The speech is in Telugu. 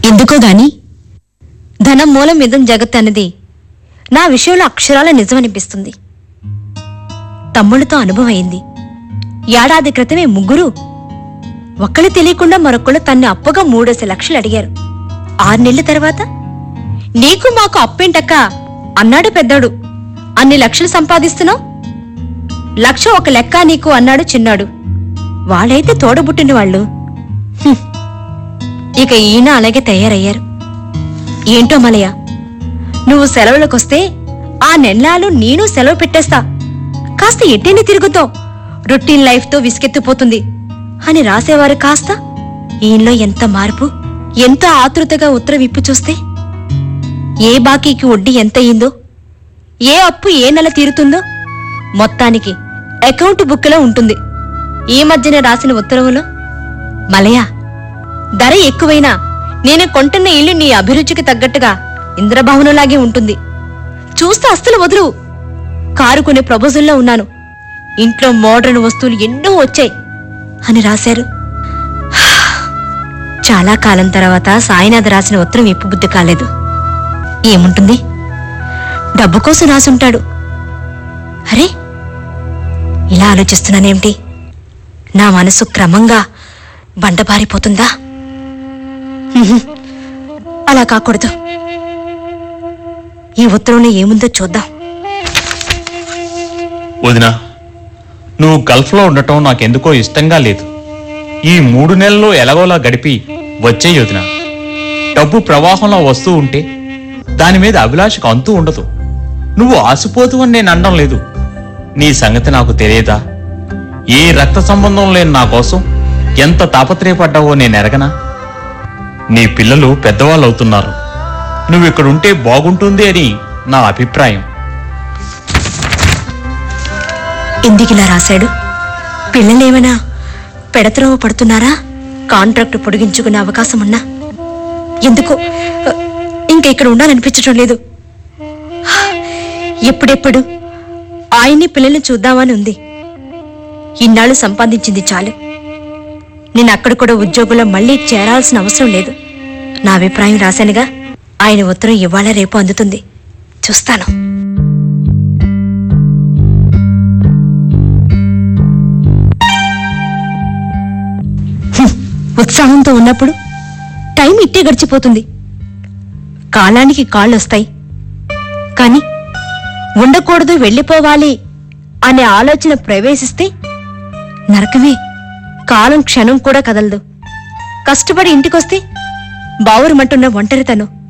ఎందుకో గాని ధనం మూలం మిదం జగత్ అన్నది నా విషయంలో అక్షరాల నిజమనిపిస్తుంది తమ్ముళ్ళతో అనుభవం అయింది ఏడాది క్రితమే ముగ్గురు ఒక్కళ్ళు తెలియకుండా మరొకళ్ళు తన్ని అప్పుగా మూడేసి లక్షలు అడిగారు ఆరు నెలల తర్వాత నీకు మాకు అప్పేంటక్క అన్నాడు పెద్దోడు అన్ని లక్షలు సంపాదిస్తున్నావు లక్ష ఒక లెక్క నీకు అన్నాడు చిన్నాడు వాళ్ళైతే తోడబుట్టిన వాళ్ళు హ్మ్. ఇక ఈయన అలాగే తయారయ్యారు ఏంటో మలయ నువ్వు సెలవులకొస్తే ఆ నెల్లాలు నేను సెలవు పెట్టేస్తా కాస్త ఎట్టేని తిరుగుతావు రొటీన్ లైఫ్తో విసుకెత్తిపోతుంది అని రాసేవారు కాస్త ఈయనలో ఎంత మార్పు ఎంత ఆతృతగా ఉత్తరం విప్పి చూస్తే ఏ బాకీకి వడ్డీ ఎంత అయిందో ఏ అప్పు ఏ నెల తీరుతుందో మొత్తానికి అకౌంట్ బుక్లో ఉంటుంది ఈ మధ్యన రాసిన ఉత్తర్వులో మలయ ధర ఎక్కువైనా నేను కొంటున్న ఇల్లు నీ అభిరుచికి తగ్గట్టుగా ఇంద్రభవనంలాగే ఉంటుంది చూస్తే అస్సలు వదులు కారు కొనే ప్రపోజల్లో ఉన్నాను ఇంట్లో మోడ్రన్ వస్తువులు ఎన్నో వచ్చాయి అని రాశారు చాలా కాలం తర్వాత సాయినాథ్ రాసిన ఉత్తరం ఎప్పు బుద్ధి కాలేదు ఏముంటుంది డబ్బు కోసం రాసుంటాడు అరే ఇలా ఆలోచిస్తున్నానేమిటి నా మనసు క్రమంగా బండబారిపోతుందా ఉహుం, అలా కాకూడదు ఈ ఉత్తరంలో ఏముందో చూద్దాం వదినా నువ్వు గల్ఫ్లో ఉండటం నాకెందుకో ఇష్టంగా లేదు ఈ మూడు నెలల్లో ఎలాగోలా గడిపి వచ్చేయి వదిన డబ్బు ప్రవాహంలో వస్తూ ఉంటే దాని మీద అభిలాషకు అంతూ ఉండదు నువ్వు ఆసిపోతూ అని నేను అనడం లేదు నీ సంగతి నాకు తెలియదా ఏ రక్త సంబంధం లేని నా కోసం ఎంత తాపత్రయపడ్డావో నేను ఎరగనా నీ పిల్లలు పెద్దవాళ్ళు అవుతున్నారు నువ్వు ఇక్కడ ఉంటే బాగుంటుంది అని నా అభిప్రాయం ఎందుకిలా రాశాడు పిల్లలేమైనా పెడత్రోవ పడుతున్నారా కాంట్రాక్ట్ పొడిగించుకునే అవకాశం ఉన్నా ఎందుకో అ, ఇంక ఇక్కడ ఉండాలనిపించటం లేదు ఎప్పుడెప్పుడు ఆయన్ని పిల్లల్ని చూద్దామని ఉంది ఇన్నాళ్ళు సంపాదించింది చాలు నేను అక్కడ కూడా ఉద్యోగంలో మళ్ళీ చేరాల్సిన అవసరం లేదు నా అభిప్రాయం రాశానుగా ఆయన ఉత్తరం ఇవాళ రేపు అందుతుంది చూస్తాను హ్మ్. ఉత్సాహంతో ఉన్నప్పుడు టైం ఇట్టే గడిచిపోతుంది కాలానికి కాళ్ళొస్తాయి కాని ఉండకూడదు వెళ్ళిపోవాలి అనే ఆలోచన ప్రవేశిస్తే నరకమే కాలం క్షణం కూడా కదలదు కష్టపడి ఇంటికొస్తే బావురమంటున్న ఒంటరితనం